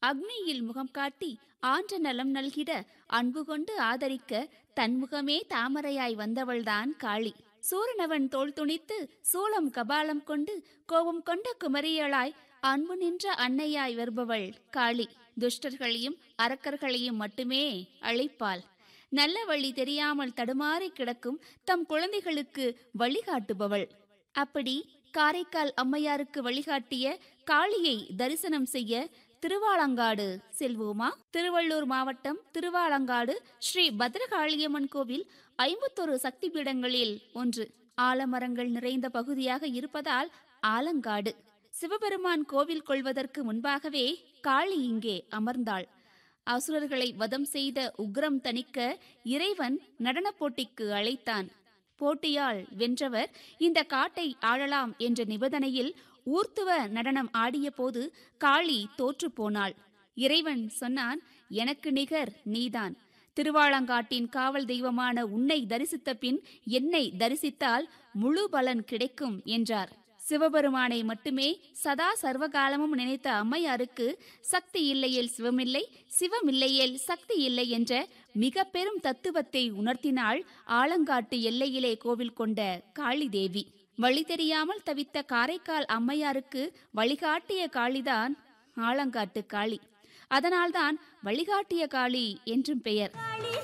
அக்னியில் முகம் காட்டி ஆன்ற நலம் நல்கிட அன்பு கொண்டு ஆதரிக்க தன்முகமே தாமரையாய் வந்தவள்தான் காளி சூரனவன் தோள் துணித்து சூலம் கபாலம் கொண்டு கோபம் கொண்ட குமரியளாய் அன்பு நின்ற அன்னையாய் வருபவள் காளி துஷ்டர்களையும் அரக்கர்களையும் மட்டுமே அழைப்பாள் நல்ல வழி தெரியாமல் தடுமாறி கிடக்கும் தம் குழந்தைகளுக்கு வழிகாட்டுபவள் அப்படி காரைக்கால் அம்மையாருக்கு வழிகாட்டிய காளியை தரிசனம் செய்ய திருவாலங்காடு செல்வோமா திருவள்ளூர் மாவட்டம் திருவாலங்காடு ஸ்ரீ பத்ரகாளியம்மன் கோவில் ஐம்பத்தொரு சக்தி பீடங்களில் ஒன்று ஆலமரங்கள் நிறைந்த பகுதியாக இருப்பதால் ஆலங்காடு சிவபெருமான் கோவில் கொள்வதற்கு முன்பாகவே காளி இங்கே அமர்ந்தாள் அசுரர்களை வதம் செய்த உக்ரம் தணிக்க இறைவன் நடனப் போட்டிக்கு அழைத்தான் போட்டியால் வென்றவர் இந்த காட்டை ஆளலாம் என்ற நிபந்தனையில் ஊர்த்துவ நடனம் ஆடியபோது காளி தோற்று போனாள் இறைவன் சொன்னான் எனக்கு நிகர் நீதான் திருவாலங்காட்டின் காவல் தெய்வமான உன்னை தரிசித்த பின் என்னை தரிசித்தால் முழு பலன் கிடைக்கும் என்றார் சிவபெருமானை மட்டுமே சதா சர்வகாலமும் நினைத்த அம்மையாருக்கு சக்தி இல்லையேல் சிவமில்லை சிவமில்லையேல் சக்தி இல்லை என்ற மிக பெரும் தத்துவத்தை உணர்த்தினாள் ஆலங்காட்டு எல்லையிலே கோவில் கொண்ட காளி தேவி வழி தெரியாமல் தவித்த காரைக்கால் அம்மையாருக்கு வழிகாட்டிய காளிதான் ஆலங்காட்டு காளி அதனால்தான் வழிகாட்டிய காளி என்றும் பெயர்